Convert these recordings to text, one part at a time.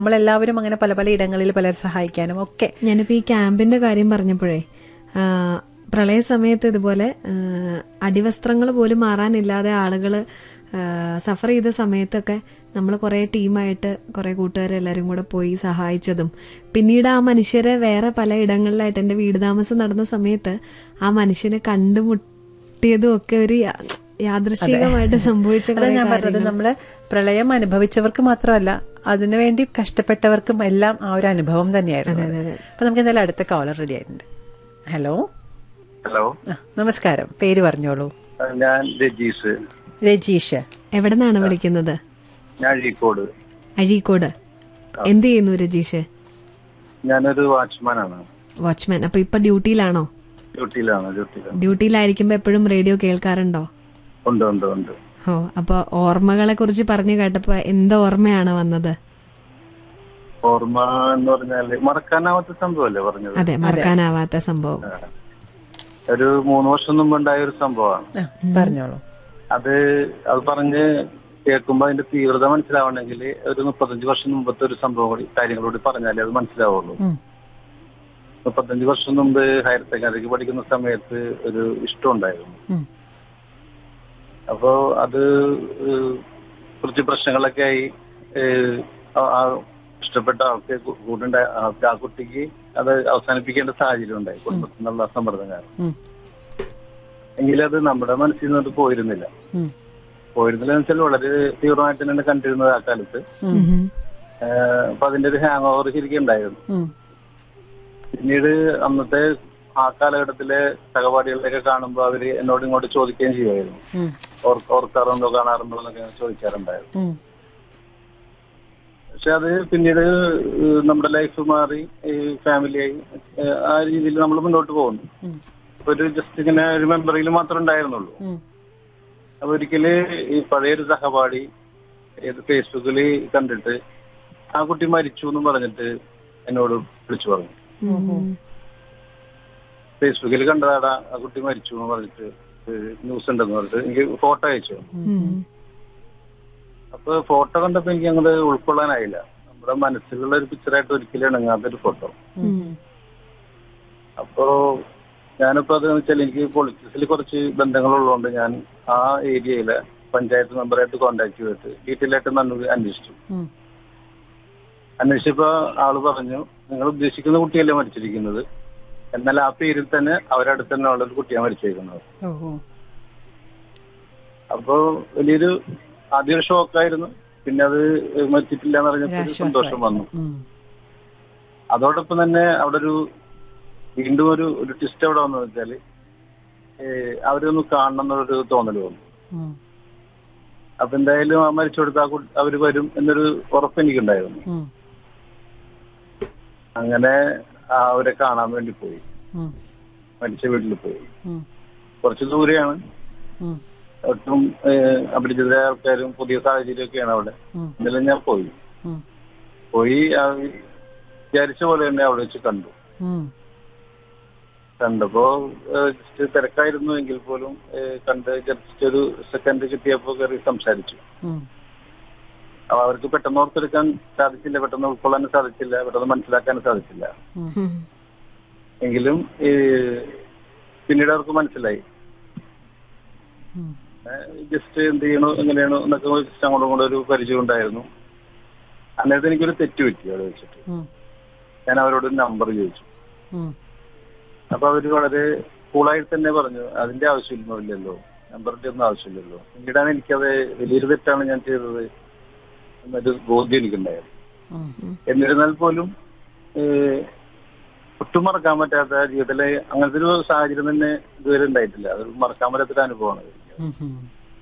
നമ്മളെല്ലാവരും അങ്ങനെ പല പല ഇടങ്ങളിൽ പലരെ സഹായിക്കാനും ഒക്കെ ഞാനിപ്പോ ഈ ക്യാമ്പിന്റെ കാര്യം പറഞ്ഞപ്പോഴേ ആ, പ്രളയ സമയത്ത് ഇതുപോലെ അടിവസ്ത്രങ്ങൾ പോലും മാറാനില്ലാതെ ആളുകൾ സഫർ ചെയ്ത സമയത്തൊക്കെ നമ്മൾ കുറേ ടീമായിട്ട് കുറേ കൂട്ടുകാരെല്ലാവരും കൂടെ പോയി സഹായിച്ചതും പിന്നീട് ആ മനുഷ്യരെ വേറെ പല ഇടങ്ങളിലായിട്ട് എൻ്റെ വീട് താമസം നടന്ന സമയത്ത് ആ മനുഷ്യനെ കണ്ടുമുട്ടിയതും ഒക്കെ ഒരു യാ- യാദൃശ്ചികമായിട്ട് സംഭവിച്ച അതാ കുറേ ഞാൻ പറഞ്ഞത് നമ്മള് പ്രളയം അനുഭവിച്ചവർക്ക് മാത്രമല്ല അതിനുവേണ്ടി കഷ്ടപ്പെട്ടവർക്കും എല്ലാം ആ ഒരു അനുഭവം തന്നെയായിരുന്നു അത്. അപ്പൊ നമുക്ക് എന്തായാലും അടുത്ത കോളർ റെഡി ആയിട്ടുണ്ട് ഹലോ ഹലോ ആ, നമസ്കാരം പേര് പറഞ്ഞോളൂ ഞാൻ രജീഷ് രജീഷ് എവിടെ നിന്നാണ് വിളിക്കുന്നത് ഞാൻ അഴീക്കോട് അഴീക്കോട് എന്ത് ചെയ്യുന്നു രജീഷ് ഞാനൊരു വാച്ച്മാനാണ് വാച്ച്മാൻ അപ്പൊ ഇപ്പൊ ഡ്യൂട്ടിയിലാണോ ഡ്യൂട്ടിയിലാണ് ഡ്യൂട്ടിയിലാണ് ഡ്യൂട്ടിയിലായിരിക്കുമ്പോ എപ്പോഴും റേഡിയോ കേൾക്കാറുണ്ടോ ഉണ്ട് ഉണ്ട് ഉണ്ട് ഓ അപ്പൊ ഓർമ്മകളെ കുറിച്ച് പറഞ്ഞു കേട്ടപ്പോ എന്ത് ഓർമ്മയാണ് വന്നത് ഓർമ്മ എന്ന് പറഞ്ഞാല് മറക്കാനാവാത്ത സംഭവമല്ലേ പറഞ്ഞത് അതെ മറക്കാനാവാത്ത സംഭവം ഒരു മൂന്ന് വർഷം മുമ്പ് ഉണ്ടായ ഒരു സംഭവമാണ് ആ, പറഞ്ഞോളൂ അത് അത് പറഞ്ഞ് കേൾക്കുമ്പോ അതിന്റെ തീവ്രത മനസ്സിലാവണമെങ്കിൽ ഒരു മുപ്പത്തഞ്ച് വർഷം മുമ്പത്തെ ഒരു സംഭവം കൂടി കാര്യങ്ങളോട് പറഞ്ഞാലേ അത് മനസ്സിലാവുള്ളൂ ഉം. മുപ്പത്തഞ്ച് വർഷം മുമ്പ് ഹയർ സെക്കൻഡറിക്ക് പഠിക്കുന്ന സമയത്ത് ഒരു ഇഷ്ടം ഉണ്ടായിരുന്നു ഉം. അപ്പോ അത് ഏഹ്, കുറച്ച് പ്രശ്നങ്ങളൊക്കെ ആയി ഏഹ്, ആ- ആ ഇഷ്ടപ്പെട്ട ആൾക്ക് കൂ- കൂടുണ്ടായ ആൾക്ക് ആ കുട്ടിക്ക് അത് അവസാനിപ്പിക്കേണ്ട സാഹചര്യം ഉണ്ടായി കുടുംബത്തിൽ നിന്നുള്ള സമ്മർദ്ദം കാരണം ഉം. എങ്കിലും അത് നമ്മുടെ മനസ്സിൽ നിന്ന് അത് പോയിരുന്നില്ല ഉം. പോയിരുന്നില്ല എന്ന് വെച്ചാൽ വളരെ തീവ്രമായിട്ട് തന്നെ കണ്ടിരുന്നത് ആ കാലത്ത് ഉം. ഏഹ്, അപ്പൊ അതിന്റെ ഒരു ഹാങ് ഓവർ ശരിക്കും ഉണ്ടായിരുന്നു ഉം. പിന്നീട് അന്നത്തെ ആ കാലഘട്ടത്തിലെ സഹപാഠികളെയൊക്കെ കാണുമ്പോൾ അവര് എന്നോട് ഇങ്ങോട്ട് ചോദിക്കുകയും ചെയ്യുമായിരുന്നു ഉം. ഓർ- ഓർക്കാറുണ്ടോ കാണാറുണ്ടോ എന്നൊക്കെ ചോദിക്കാറുണ്ടായിരുന്നു ഉം. പക്ഷെ അത് പിന്നീട് ഏഹ് നമ്മുടെ ലൈഫ് മാറി ഫാമിലിയായി ഏഹ് ആ രീതിയിൽ നമ്മൾ മുന്നോട്ട് പോകുന്നു ഉം. ഒരു ജസ്റ്റ് ഇങ്ങനെ ഒരു മെമ്മറിയിൽ മാത്രമേ ഉണ്ടായിരുന്നുള്ളൂ ഉം. അപ്പൊ ഒരിക്കല് ഈ പഴയൊരു സഹപാഠി ഏത് ഫേസ്ബുക്കിൽ കണ്ടിട്ട് ആ കുട്ടി മരിച്ചു എന്ന് പറഞ്ഞിട്ട് എന്നോട് വിളിച്ചു പറഞ്ഞു ഉം. ഫേസ്ബുക്കിൽ കണ്ടതാടാ ആ കുട്ടി മരിച്ചു എന്ന് പറഞ്ഞിട്ട് ന്യൂസ് ഉണ്ടെന്ന് പറഞ്ഞിട്ട് എനിക്ക് ഫോട്ടോ അയച്ചു ഉം. അപ്പൊ ഫോട്ടോ കണ്ടപ്പോ എനിക്ക് അങ്ങോട്ട് ഉൾക്കൊള്ളാനായില്ല നമ്മുടെ മനസ്സിലുള്ള ഒരു പിക്ചറായിട്ട് ഒരിക്കലും ഇണങ്ങാത്തൊരു ഫോട്ടോ ഉം. അപ്പോ ഞാനിപ്പോ അത് വെച്ചാൽ എനിക്ക് പൊളിറ്റിക്സിൽ കുറച്ച് ബന്ധങ്ങളുള്ളതുകൊണ്ട് ഞാൻ ആ ഏരിയയിലെ പഞ്ചായത്ത് മെമ്പറായിട്ട് കോണ്ടാക്ട് ചെയ്തിട്ട് ഡീറ്റെയിൽ ആയിട്ട് നന്നൂർ അന്വേഷിച്ചു ഉം. അന്വേഷിച്ചപ്പോ ആള് പറഞ്ഞു നിങ്ങൾ ഉദ്ദേശിക്കുന്ന കുട്ടിയല്ലേ മരിച്ചിരിക്കുന്നത് എന്നാൽ ആ പേരിൽ തന്നെ അവരടുത്ത് തന്നെ ഉള്ള ഒരു കുട്ടിയാണ് മരിച്ചിരിക്കുന്നത് ഓഹോ അപ്പോ വലിയൊരു ആദ്യം ഒരു ഷോക്കായിരുന്നു പിന്നെ അത് മരിച്ചിട്ടില്ല എന്ന് പറഞ്ഞപ്പോൾ ഒരു സന്തോഷം വന്നു ഉം. അതോടൊപ്പം തന്നെ അവിടെ ഒരു വീണ്ടും ഒരു ഒരു ട്വിസ്റ്റ് അവിടെ വന്നു വെച്ചാല് ഏഹ് അവരൊന്ന് കാണണം എന്നൊരു തോന്നൽ വന്നു ഉം. അപ്പൊ എന്തായാലും ആ മരിച്ചു കൊടുത്ത ആ കുട്ടി അവര് വരും എന്നൊരു ഉറപ്പ് എനിക്കുണ്ടായിരുന്നു ഉം. അങ്ങനെ ആ അവരെ കാണാൻ വേണ്ടി പോയി ഉം. മരിച്ച വീട്ടിൽ പോയി ഉം. കുറച്ച് ദൂരെയാണ് ഉം. ഒട്ടും ഏഹ് അപരിചിതരായ ആൾക്കാരും പുതിയ സാഹചര്യമൊക്കെയാണ് അവിടെ ഉം. എന്നാലും ഞാൻ പോയി ഉം. പോയി ആ വിചാരിച്ച പോലെ തന്നെ അവിടെ വെച്ച് കണ്ടു ഉം. കണ്ടപ്പോ ജസ്റ്റ് തിരക്കായിരുന്നു എങ്കിൽ പോലും ഏഹ് കണ്ട് ജസ്റ്റ് ഒരു സെക്കൻഡ് കിട്ടിയപ്പോ കയറി സംസാരിച്ചു ഉം. അപ്പൊ അവർക്ക് പെട്ടെന്ന് ഓർത്തെടുക്കാൻ സാധിച്ചില്ല പെട്ടെന്ന് ഉൾക്കൊള്ളാൻ സാധിച്ചില്ല പെട്ടെന്ന് മനസ്സിലാക്കാൻ സാധിച്ചില്ല ഉം. എങ്കിലും ഏഹ് പിന്നീട് അവർക്ക് മനസ്സിലായി ഉം. ജസ്റ്റ് എന്ത് ചെയ്യണോ എങ്ങനെയാണോ എന്നൊക്കെ ജസ്റ്റ് അങ്ങോട്ടും കൂടെ ഒരു പരിചയം ഉണ്ടായിരുന്നു അന്നേരത്ത് എനിക്കൊരു തെറ്റ് പറ്റി അവിടെ വെച്ചിട്ട് ഉം. ഞാൻ അവരോട് നമ്പർ ചോദിച്ചു ഉം. അപ്പൊ അവര് വളരെ കൂളായിട്ട് തന്നെ പറഞ്ഞു അതിന്റെ ആവശ്യമൊന്നുമില്ലല്ലോ നമ്പറിന്റെ ഒന്നും ആവശ്യമില്ലല്ലോ പിന്നീടാണ് എനിക്കത് വലിയൊരു തെറ്റാണ് ഞാൻ ചെയ്തത് എന്നൊരു ബോധ്യം എനിക്കുണ്ടായത് ഉം. എന്നിരുന്നാൽ പോലും ഏഹ്, ഒട്ടും മറക്കാൻ പറ്റാത്ത ജീവിതത്തിലെ അങ്ങനത്തെ ഒരു സാഹചര്യം തന്നെ ഇതുവരെ ഉണ്ടായിട്ടില്ല അത് മറക്കാൻ പറ്റാത്തൊരു അനുഭവമാണ് എനിക്ക്. ഉം. ഉം.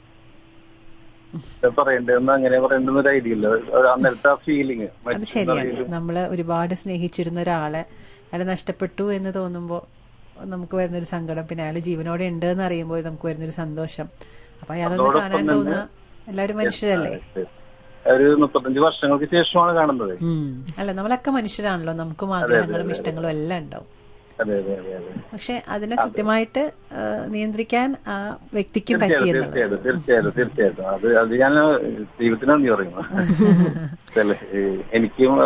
ഇത് പറയണ്ടെന്ന് അങ്ങനെ പറയേണ്ടെന്ന് ഒരു ഐഡിയ ഇല്ല ഒരു അന്നേരത്തെ ആ ഫീലിംഗ് അത് ശരിയാണ് നമ്മള് ഒരുപാട് സ്നേഹിച്ചിരുന്ന ഒരാളെ അയാൾ നഷ്ടപ്പെട്ടു എന്ന് തോന്നുമ്പോൾ നമുക്ക് വരുന്നൊരു സങ്കടം പിന്നെ അയാൾ ജീവനോടെ ഉണ്ട് എന്ന് അറിയുമ്പോൾ നമുക്ക് വരുന്നൊരു സന്തോഷം അപ്പൊ അയാളൊന്ന് കാണാൻ തോന്നുക എല്ലാവരും മനുഷ്യരല്ലേ ഒരു മുപ്പത്തഞ്ച് വർഷങ്ങൾക്ക് ശേഷമാണ് കാണുന്നത് ഉം. അല്ല നമ്മളൊക്കെ മനുഷ്യരാണല്ലോ നമുക്കും ആഗ്രഹങ്ങളും ഇഷ്ടങ്ങളും എല്ലാം ഉണ്ടാവും അതെ അതെ അതെ അതെ പക്ഷെ അതിനെ കൃത്യമായിട്ട് ആ, നിയന്ത്രിക്കാൻ ആ വ്യക്തിക്കും തീർച്ചയായിട്ടും പറ്റിയെന്നുള്ളത് തീർച്ചയായിട്ടും തീർച്ചയായിട്ടും തീർച്ചയായിട്ടും അത് അത് ഞാൻ ദൈവത്തിന് നന്ദി പറയുന്നു ചില എനിക്കും